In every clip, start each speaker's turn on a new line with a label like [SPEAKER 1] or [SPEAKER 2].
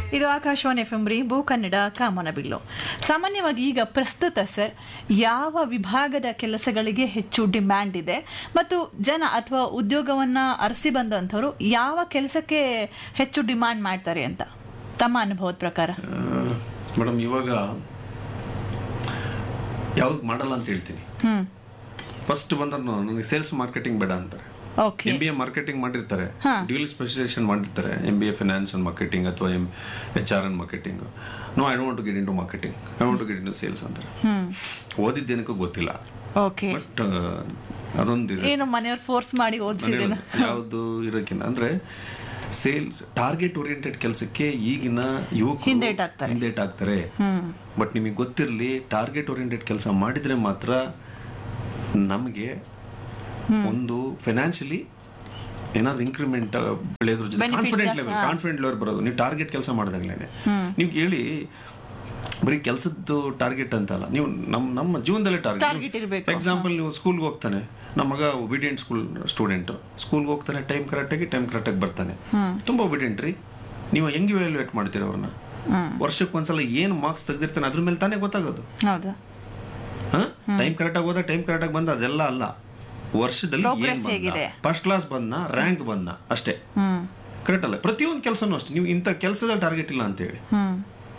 [SPEAKER 1] ಇದು Akashvani F M ರೀಬು ಕನ್ನಡ ಕಾಮನಬಿಲ್ಲು ಸಾಮಾನ್ಯವಾಗಿ ಈಗ ಪ್ರಸ್ತುತ ಸರ್ ಯಾವ ವಿಭಾಗದ ಕೆಲಸಗಳಿಗೆ ಹೆಚ್ಚು ಡಿಮ್ಯಾಂಡ್ ಇದೆ ಮತ್ತು ಜನ ಅಥವಾ ಉದ್ಯೋಗವನ್ನ ಅರಸಿ ಬಂದಂಥವ್ರು ಯಾವ ಕೆಲಸಕ್ಕೆ ಹೆಚ್ಚು ಡಿಮಾಂಡ್ ಮಾಡ್ತಾರೆ ಅಂತ ತಮ್ಮ ಅನುಭವದ ಪ್ರಕಾರ
[SPEAKER 2] ಮೇಡಮ್ ಇವಾಗ ಯಾವ್ದು ಮಾಡಲ್ಲ ಅಂತ ಹೇಳ್ತೀನಿ
[SPEAKER 1] ಹ್ಮ್
[SPEAKER 2] ಫಸ್ಟ್ ಬಂದ್ರೆ ನನಗೆ ಸೇಲ್ಸ್ ಮಾರ್ಕೆಟಿಂಗ್ ಬೇಡ ಅಂತಾರೆ
[SPEAKER 1] okay
[SPEAKER 2] M B A marketing ಮಾಡಿರ್ತಾರೆ
[SPEAKER 1] ಹಾ.
[SPEAKER 2] ಡ್ಯೂಲ್ ಸ್ಪೆಷಲೈಸೇಷನ್ ಮಾಡಿರ್ತಾರೆ M B A finance and marketing ಅಥವಾ M H R and marketing no I don't get into marketing I want to get into sales ಅಂತಾರೆ
[SPEAKER 1] ಹ್ಮ್
[SPEAKER 2] ಓದಿದ್ದೇನಕ್ಕೂ ಗೊತ್ತಿಲ್ಲ
[SPEAKER 1] okay
[SPEAKER 2] but ಅದೊಂದು ಇದೆ
[SPEAKER 1] ಏನು ಮನೆಯವ್ರು ಫೋರ್ಸ್ ಮಾಡಿ ಓದಿಸಿದೇನು
[SPEAKER 2] ಯಾವುದು ಇರೋಕ್ಕಿಂತ ಅಂದ್ರೆ ಸೇಲ್ಸ್ ಟಾರ್ಗೆಟ್ ಓರಿಯೆಂಟೆಡ್ ಕೆಲಸಕ್ಕೆ ಈಗಿನ ಯುವಕರು
[SPEAKER 1] ಹಿಂದೇಟಾಗ್ತಾರೆ.
[SPEAKER 2] ಹಿಂದೇಟಾಗ್ತಾರೆ
[SPEAKER 1] ಹ್ಮ್
[SPEAKER 2] ಬಟ್ ನಿಮಗೆ ಗೊತ್ತಿರಲಿ ಟಾರ್ಗೆಟ್ ಓರಿಯೆಂಟೆಡ್ ಕೆಲಸ ಮಾಡಿದ್ರೆ ಮಾತ್ರ ನಮಗೆ ಒಂದು ಫೈನಾನ್ಷಿಯಲಿ ಏನಾದ್ರು ಇಂಕ್ರಿಮೆಂಟ್ ಬೆಳೆಯೋದ್ರ ಜೊತೆ
[SPEAKER 1] Benefits
[SPEAKER 2] ಕಾನ್ಫಿಡೆಂಟ್
[SPEAKER 1] ಜಾಸ್ತಿ,
[SPEAKER 2] ಲೆವೆಲ್
[SPEAKER 1] ಹಾ.
[SPEAKER 2] ಕಾನ್ಫಿಡೆಂಟ್ ಲೆವೆಲ್ ಬರೋದು ನೀವು ಟಾರ್ಗೆಟ್ ಕೆಲಸ ಮಾಡಿದಾಗ್ಲೇನೆ ನೀವು ಕೇಳಿ ಬರೀ ಕೆಲಸದ್ದು ಟಾರ್ಗೆಟ್ ಅಂತ ಅಲ್ಲ ನೀವು ನಮ್ಮ ನಮ್ಮ ಜೀವನದಲ್ಲೇ
[SPEAKER 1] Target
[SPEAKER 2] ಟಾರ್ಗೆಟ್
[SPEAKER 1] ಇರ್ಬೇಕು.
[SPEAKER 2] ಎಕ್ಸಾಂಪಲ್ ನೀವು ಸ್ಕೂಲ್ಗೆ ಹೋಗ್ತಾನೆ ನಮ್ಮ ಮಗ ಒಬಿಡಿಯಂಟ್ ಸ್ಕೂಲ್ ಸ್ಟೂಡೆಂಟ್ ಸ್ಕೂಲ್ಗೆ ಹೋಗ್ತಾನೆ ಟೈಮ್ ಕರೆಕ್ಟಾಗಿ ಟೈಮ್ ಕರೆಕ್ಟಾಗಿ ಬರ್ತಾನೆ ತುಂಬಾ ಒಬಿಡಿಯಂಟ್ ರೀ ನೀವು ಹೆಂಗೆ ವ್ಯಾಲ್ಯೂಯೇಟ್ ಮಾಡ್ತೀರ ಅವ್ರನ್ನ ವರ್ಷಕ್ಕೆ ಒಂದ್ಸಲ ಏನು ಮಾರ್ಕ್ಸ್ ತೆಗೆದಿರ್ತಾನೆ ಅದ್ರ ಮೇಲೆ ತಾನೇ ಗೊತ್ತಾಗೋದು
[SPEAKER 1] ಹೌದಾ
[SPEAKER 2] ಟೈಮ್ ಕರೆಕ್ಟಾಗಿ ಹೋದ ಟೈಮ್ ಕರೆಕ್ಟಾಗಿ ಬಂದ ಅದೆಲ್ಲ ಅಲ್ಲ ವರ್ಷದಲ್ಲಿ
[SPEAKER 1] Progress
[SPEAKER 2] ಏನ್ ಬಂದ
[SPEAKER 1] ಹೇಗಿದೆ?
[SPEAKER 2] ಫಸ್ಟ್ ಕ್ಲಾಸ್ ಬಂದ ರ್ಯಾಂಕ್ ಬಂದ ಅಷ್ಟೇ
[SPEAKER 1] ಹ್ಮ್
[SPEAKER 2] ಕರೆಕ್ಟ್ ಅಲ್ಲ ಪ್ರತಿಯೊಂದು ಕೆಲಸನೂ ಅಷ್ಟೇ ನೀವು ಇಂಥ ಕೆಲಸದ ಟಾರ್ಗೆಟ್ ಇಲ್ಲ ಅಂತ ಹೇಳಿ
[SPEAKER 1] ಹ್ಮ್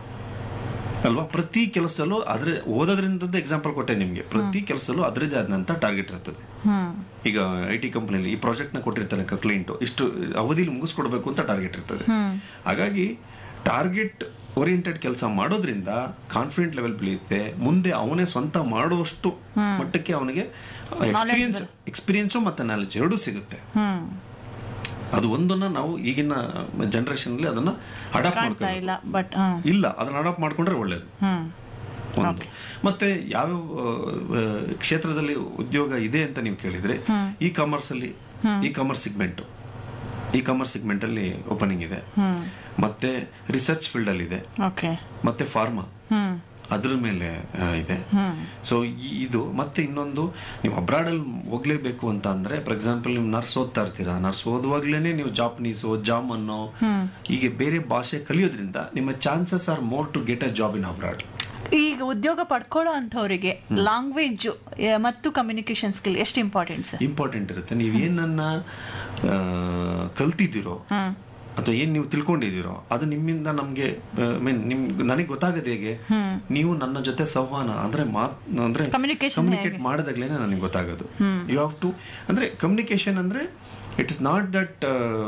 [SPEAKER 2] ಅಲ್ವಾ ಪ್ರತಿ ಕೆಲಸದಲ್ಲೂ ಅದ್ರ ಓದೋದ್ರಿಂದ ಎಕ್ಸಾಂಪಲ್ ಕೊಟ್ಟೆ ನಿಮಗೆ ಪ್ರತಿ ಕೆಲಸದಲ್ಲೂ ಅದರದೇ ಆದಂತ ಟಾರ್ಗೆಟ್ ಇರ್ತದೆ
[SPEAKER 1] ಹ್ಮ್
[SPEAKER 2] ಈಗ ಐ ಟಿ ಕಂಪನಿಯಲ್ಲಿ ಈ ಪ್ರಾಜೆಕ್ಟ್ ನ ಕೊಟ್ಟಿರ್ತಾನೆ ಕ್ಲೈಂಟ್ ಇಷ್ಟು ಅವಧಿಲಿ ಮುಗಿಸ್ಕೊಡ್ಬೇಕು ಅಂತ ಟಾರ್ಗೆಟ್ ಇರ್ತದೆ ಹಾಗಾಗಿ ಟಾರ್ಗೆಟ್ ಓರಿಯೆಂಟೆಡ್ ಕೆಲಸ ಮಾಡೋದ್ರಿಂದ ಕಾನ್ಫಿಡೆಂಟ್ ಲೆವೆಲ್ ಬೆಳೆಯುತ್ತೆ ಮುಂದೆ ಅವನೇ ಸ್ವಂತ ಮಾಡುವಷ್ಟು ಮಟ್ಟಕ್ಕೆ ಅವನಿಗೆ ಎಕ್ಸ್ಪೀರಿಯನ್ಸ್ ಎಕ್ಸ್ಪೀರಿಯನ್ಸು ಮತ್ತೆ ನಾಲೆಜ್ ಎರಡೂ ಸಿಗುತ್ತೆ
[SPEAKER 1] ಹ್ಮ್
[SPEAKER 2] ಅದು ಒಂದನ್ನ ನಾವು ಈಗಿನ ಜನರೇಷನ್ ಅಲ್ಲಿ ಅದನ್ನ ಅಡಾಪ್ಟ್
[SPEAKER 1] ಕಾಣ್ತಾ
[SPEAKER 2] ಮಾಡ್ಕೊಂಡು
[SPEAKER 1] ಇಲ್ಲ ಬಟ್ ಹ್ಮ್
[SPEAKER 2] ಇಲ್ಲ ಅದನ್ನ ಅಡಾಪ್ಟ್ ಮಾಡ್ಕೊಂಡ್ರೆ ಒಳ್ಳೇದು
[SPEAKER 1] ಹ್ಮ್
[SPEAKER 2] ಒಂದು ಮತ್ತೆ ಯಾವ ಕ್ಷೇತ್ರದಲ್ಲಿ ಉದ್ಯೋಗ ಇದೆ ಅಂತ ನೀವು ಕೇಳಿದ್ರೆ ಇ ಕಾಮರ್ಸ್ ಅಲ್ಲಿ e commerce segment e commerce segment ಅಲ್ಲಿ ಓಪನಿಂಗ್ ಇದೆ
[SPEAKER 1] ಹ್ಮ್
[SPEAKER 2] ಮತ್ತೆ ರಿಸರ್ಚ್ ಫೀಲ್ಡ್ ಅಲ್ಲಿ ಇದೆ
[SPEAKER 1] ಓಕೆ
[SPEAKER 2] ಮತ್ತೆ ಫಾರ್ಮಾ
[SPEAKER 1] ಹ್ಮ್
[SPEAKER 2] ಅದ್ರ ಮೇಲೆ ಆ, ಇದೆ ಸೊ ಇದು ಮತ್ತೆ ಇನ್ನೊಂದು ನೀವು ಅಬ್ರಾಡ್ ಅಲ್ಲಿ ಹೋಗ್ಲೇಬೇಕು ಅಂತ ಅಂದ್ರೆ ಫಾರ್ ಎಕ್ಸಾಂಪಲ್ ನೀವು ನರ್ಸ್ ಓದ್ತಾ ಇರ್ತೀರಾ ನರ್ಸ್ ಓದುವಾಗ್ಲೇನೆ ನೀವು ಜಾಪನೀಸು ಜಾಮನ್ನು ಹೀಗೆ ಬೇರೆ ಭಾಷೆ ಕಲಿಯೋದ್ರಿಂದ ನಿಮ್ಮ chances are more to get a job in abroad
[SPEAKER 1] ಈಗ ಉದ್ಯೋಗ ಪಡ್ಕೊಳ್ಳೋ ಅಂಥವರಿಗೆ ಲ್ಯಾಂಗ್ವೇಜ್ ಮತ್ತು ಕಮ್ಯುನಿಕೇಶನ್ ಸ್ಕಿಲ್ ಎಷ್ಟು ಇಂಪಾರ್ಟೆಂಟ್ ಸರ್
[SPEAKER 2] ಇಂಪಾರ್ಟೆಂಟ್ ಇರುತ್ತೆ ನೀವು ಏನನ್ನ ಆ, ಕಲ್ತಿದ್ದೀರೋ ಅಥವಾ ಏನ್ ನೀವು ತಿಳ್ಕೊಂಡಿದ್ದೀರೋ ಅದು ನಿಮ್ಮಿಂದ ನಮ್ಗೆ ಮೀನ್ ನಿಮ್ ನನಗೆ ಗೊತ್ತಾಗದೆ ಹೇಗೆ ನೀವು ನನ್ನ ಜೊತೆ ಸಂವಹನ ಅಂದ್ರೆ ಮಾತ್ ಅಂದ್ರೆ
[SPEAKER 1] Communication
[SPEAKER 2] ಕಮ್ಯುನಿಕೇಟ್ ಮಾಡಿದಾಗ್ಲೇನೆ ನನಗೆ ಗೊತ್ತಾಗೋದು ಯು ಹ್ಯಾವ್ ಟು ಅಂದ್ರೆ ಕಮ್ಯುನಿಕೇಶನ್ ಅಂದ್ರೆ it is not that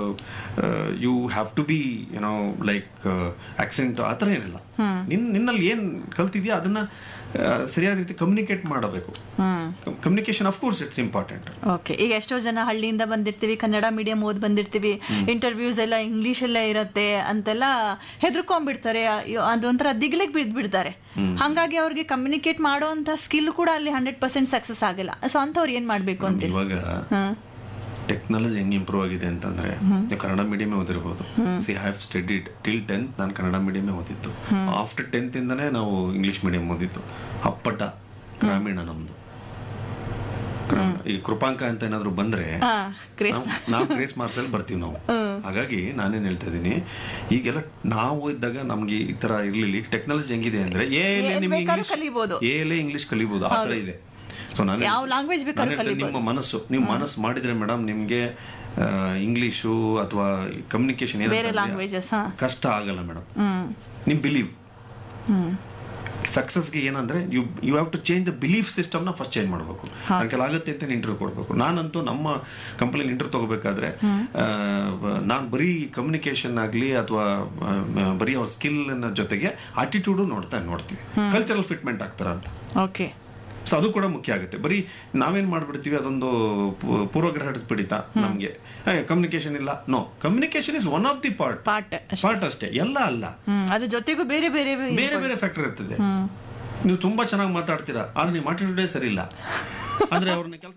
[SPEAKER 2] you have to be you know like accent ಆ ಥರ ಏನಿಲ್ಲ ನಿನ್ ನಿನ್ನಲ್ಲಿ ಏನ್ ಕಲ್ತಿದ್ಯಾ ಅದನ್ನ ಆ, ಸರಿಯಾದ ರೀತಿ ಕಮ್ಯುನಿಕೇಟ್ ಮಾಡಬೇಕು
[SPEAKER 1] hmm
[SPEAKER 2] communication of course it's important
[SPEAKER 1] okay ಈಗ ಎಷ್ಟೋ ಜನ ಹಳ್ಳಿಯಿಂದ ಬಂದಿರ್ತೀವಿ ಕನ್ನಡ ಮೀಡಿಯಂ ಓದ್ ಬಂದಿರ್ತೀವಿ ಇಂಟರ್ವ್ಯೂಸ್ ಎಲ್ಲ ಇಂಗ್ಲಿಷ್ ಎಲ್ಲ ಇರತ್ತೆ ಅಂತೆಲ್ಲ ಹೆದರ್ಕೊಂಡ್ಬಿಡ್ತಾರೆ ಅಯ್ಯೋ, ಅದೊಂಥರ ದಿಗ್ಲಿಗೆ ಬಿದ್ದು ಬಿಡ್ತಾರೆ ಹಂಗಾಗಿ ಅವ್ರಿಗೆ ಕಮ್ಯುನಿಕೇಟ್ ಮಾಡುವಂತ ಸ್ಕಿಲ್ ಕೂಡ ಅಲ್ಲಿ ಹಂಡ್ರೆಡ್ ಪರ್ಸೆಂಟ್ ಸಕ್ಸಸ್ ಆಗಿಲ್ಲ ಸೊ ಅಂಥವ್ರು ಏನ್ ಮಾಡ್ಬೇಕು ಅಂತೀರಿ
[SPEAKER 2] ಇವಾಗ
[SPEAKER 1] ಹ್ಮ್
[SPEAKER 2] ಟೆಕ್ನಾಲಜಿ ಹೆಂಗ್ ಇಂಪ್ರೂವ್ ಆಗಿದೆ ಅಂತಂದ್ರೆ ನೀವು ಕನ್ನಡ ಮೀಡಿಯಮೇ ಓದಿರ್ಬೋದು ಸಿ ಹ್ಯಾವ್ ಸ್ಟಡಿಡ್ ಟಿಲ್ ಟೆಂತ್ ನಾನು ಕನ್ನಡ ಮೀಡಿಯಮೇ ಓದಿತ್ತು ಆಫ್ಟರ್ ಟೆಂತ್ ಇಂದನೇ ನಾವು ಇಂಗ್ಲಿಷ್ ಮೀಡಿಯಂ ಓದಿತ್ತು ಅಪ್ಪಟ ಗ್ರಾಮೀಣ ನಮ್ದು ಗ್ರಾಮೀಣ. ಈ ಕೃಪಾಂಕ ಅಂತ ಏನಾದ್ರು ಬಂದ್ರೆ
[SPEAKER 1] ಹಾ ಕ್ರೇಸ್
[SPEAKER 2] ನಾವು- ನಾವು ಗ್ರೇಸ್ ಮಾರ್ಕ್ಸ್ ಅಲ್ಲಿ ಬರ್ತೀವಿ ನಾವು ಹಾಗಾಗಿ ನಾನೇನ್ ಹೇಳ್ತಾ ಇದ್ದೀನಿ ಈಗೆಲ್ಲ ನಾವು ಇದ್ದಾಗ ನಮ್ಗೆ ಈ ತರ ಇರ್ಲಿಲ್ಲ ಈಗ ಟೆಕ್ನಾಲಜಿ ಹೆಂಗಿದೆ ಅಂದ್ರೆ ಏ
[SPEAKER 1] ಏನ್
[SPEAKER 2] ನಿಮ್ಗೆ
[SPEAKER 1] ಬೇಕಾದ್ರೂ
[SPEAKER 2] ಇಂಗ್ಲಿಷ್
[SPEAKER 1] ಕಲಿಬೋದು.
[SPEAKER 2] ಏಲೇ ಇಂಗ್ಲಿಷ್ ಕಲಿಬಹುದು ಆ ತರ ಇದೆ ಸೊ ನಾನು
[SPEAKER 1] ಯಾವ language ಬೇಕಾದ್ರೂ
[SPEAKER 2] ನಾನು ಹೇಳ್ತೇನೆ, ನಿಮ್ಮ ಮನಸ್ಸು ನೀವು ಮನಸ್ಸು ಮಾಡಿದ್ರೆ ಮೇಡಮ್ ನಿಮ್ಗೆ ಆ, ಇಂಗ್ಲಿಷು ಅಥವಾ ಕಮ್ಯುನಿಕೇಶನ್
[SPEAKER 1] ಬೇರೆ languages, ಹಾ.
[SPEAKER 2] ಕಷ್ಟ ಆಗಲ್ಲ ಮೇಡಮ್
[SPEAKER 1] ಹ್ಮ್
[SPEAKER 2] ನಿಮ್ ಬಿಲೀವ್
[SPEAKER 1] ಹ್ಮ್
[SPEAKER 2] ಸಕ್ಸಸ್ಗೆ ಏನಂದ್ರೆ you you have to change the belief ಸಿಸ್ಟಮ್ನ ಫಸ್ಟ್ ಚೇಂಜ್ ಮಾಡಬೇಕು ನನ್ನ ಕೆಲ ಆಗುತ್ತೆ ಅಂತ ಇಂಟರ್ವ್ಯೂ ಕೊಡಬೇಕು ನಾನಂತೂ ನಮ್ಮ ಕಂಪ್ನಿಲಿ ಇಂಟರ್ವ್ಯೂ ತಗೋಬೇಕಾದ್ರೆ ನಾನು ಬರೀ ಕಮ್ಯುನಿಕೇಶನ್ ಆಗಲಿ ಅಥವಾ ಬರೀ ಅವ್ರ ಸ್ಕಿಲ್ ಜೊತೆಗೆ ಆಟಿಟ್ಯೂಡು ನೋಡ್ತಾ ನೋಡ್ತೀವಿ ಕಲ್ಚರಲ್ ಫಿಟ್ಮೆಂಟ್ ಆಗ್ತಾರ ಅಂತ
[SPEAKER 1] ಓಕೆ
[SPEAKER 2] ಸೊ ಅದು ಕೂಡ ಮುಖ್ಯ ಆಗುತ್ತೆ ಬರೀ ನಾವೇನ್ ಮಾಡ್ಬಿಡ್ತೀವಿ ಅದೊಂದು ಪೂ- ಪೂರ್ವಗ್ರಹದ ಪಿಡಿತ ನಮ್ಗೆ ಕಮ್ಯುನಿಕೇಶನ್ ಇಲ್ಲ no communication is one of the part
[SPEAKER 1] part
[SPEAKER 2] part ಅಷ್ಟೇ ಎಲ್ಲ ಅಲ್ಲ
[SPEAKER 1] ಹ್ಮ್ ಅದ್ರ ಜೊತೆಗೂ ಬೇರೆ ಬೇರೆ
[SPEAKER 2] ಬೇರೆ ಬೇರೆ ಫ್ಯಾಕ್ಟರ್ ಇರ್ತದೆ ನೀವು ತುಂಬಾ ಚೆನ್ನಾಗಿ ಮಾತಾಡ್ತೀರಾ ಆದ್ರೆ ನಿಮ್ಮ ಆಟಿಟ್ಯೂಡೇ ಸರಿ ಇಲ್ಲ ಅಂದ್ರೆ ಅವ್ರನ್ನ ಕೆಲಸ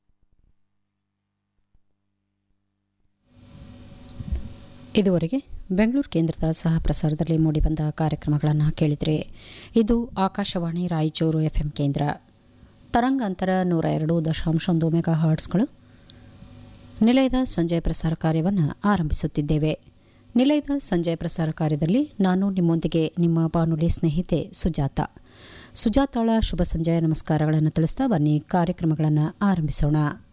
[SPEAKER 3] ಇದುವರೆಗೆ ಬೆಂಗಳೂರು ಕೇಂದ್ರದ ಸಹ ಪ್ರಸಾರದಲ್ಲಿ ಮೂಡಿಬಂದ ಕಾರ್ಯಕ್ರಮಗಳನ್ನು ಕೇಳಿದರೆ ಇದು ಆಕಾಶವಾಣಿ ರಾಯಚೂರು ಎಫ್ಎಂ ಕೇಂದ್ರ ತರಂಗಾಂತರ ನೂರ ಎರಡು ದಶಾಂಶ ಒಂದು ಮೆಗಾ ಹರ್ಟ್ಸ್ಗಳು ನಿಲಯದ ಸಂಜೆ ಪ್ರಸಾರ ಕಾರ್ಯವನ್ನು ಆರಂಭಿಸುತ್ತಿದ್ದೇವೆ ನಿಲಯದ ಸಂಜೆ ಪ್ರಸಾರ ಕಾರ್ಯದಲ್ಲಿ ನಾನು ನಿಮ್ಮೊಂದಿಗೆ ನಿಮ್ಮ ಬಾನುಲಿ ಸ್ನೇಹಿತೆ ಸುಜಾತ ಸುಜಾತಾಳ ಶುಭ ಸಂಜೆಯ ನಮಸ್ಕಾರಗಳನ್ನು ತಿಳಿಸ್ತಾ ಬನ್ನಿ ಕಾರ್ಯಕ್ರಮಗಳನ್ನು ಆರಂಭಿಸೋಣ